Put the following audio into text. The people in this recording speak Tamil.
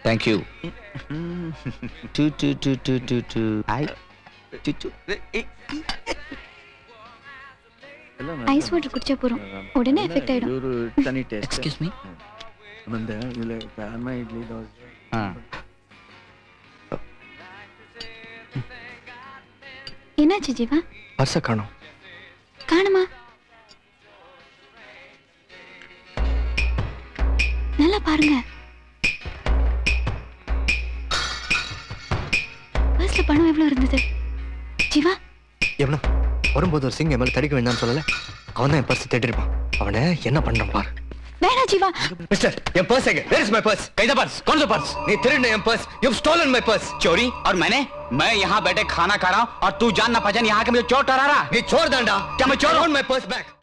தேங்க்யூ டூ டூ டூ டூ டூ டூ ஐ டூ டூ ஐஸ் வாட்டர் குடிச்சா போறோம் உடனே எஃபெக்ட் ஆயிடும் ಇವರು ತನಿ ಟೇಸ್ಟ್ எக்ஸ்கியூஸ் மீ ಮುಂದೆ ಇಲ್ಲಿ ಅಮ್ಮ ಇಡ್ಲಿ ದೋಸೆ ஆ என்னாச்சு ஜீவா பர்ஸை காணோம் காணுமா நல்லா பாருங்க பர்ஸ்ல பணம் எவ்வளவு இருந்தது ஜீவா எவனா வரும்போது ஒரு சிங் என் மேல தடிக்க வேண்டாம்னு சொல்லல அவன் தான் என் பர்ஸ் தேடிருப்பான் அவனை என்ன பண்றான் பாரு வேணாம் ஜீவா மிஸ்டர் என் பர்ஸ் எங்க வேர் இஸ் மை பர்ஸ் कैसा पर्स कौन सा पर्स நீ திருடின என் purse you stolen my purse चोरी और मैंने मैं यहाँ बैठे खाना खा रहा हूँ और तू जान ना पहचान यहाँ के मुझे चोट डरा रहा நீ சோர் தான்டா क्या मैं चोर हूँ மை பர்ஸ் பேக்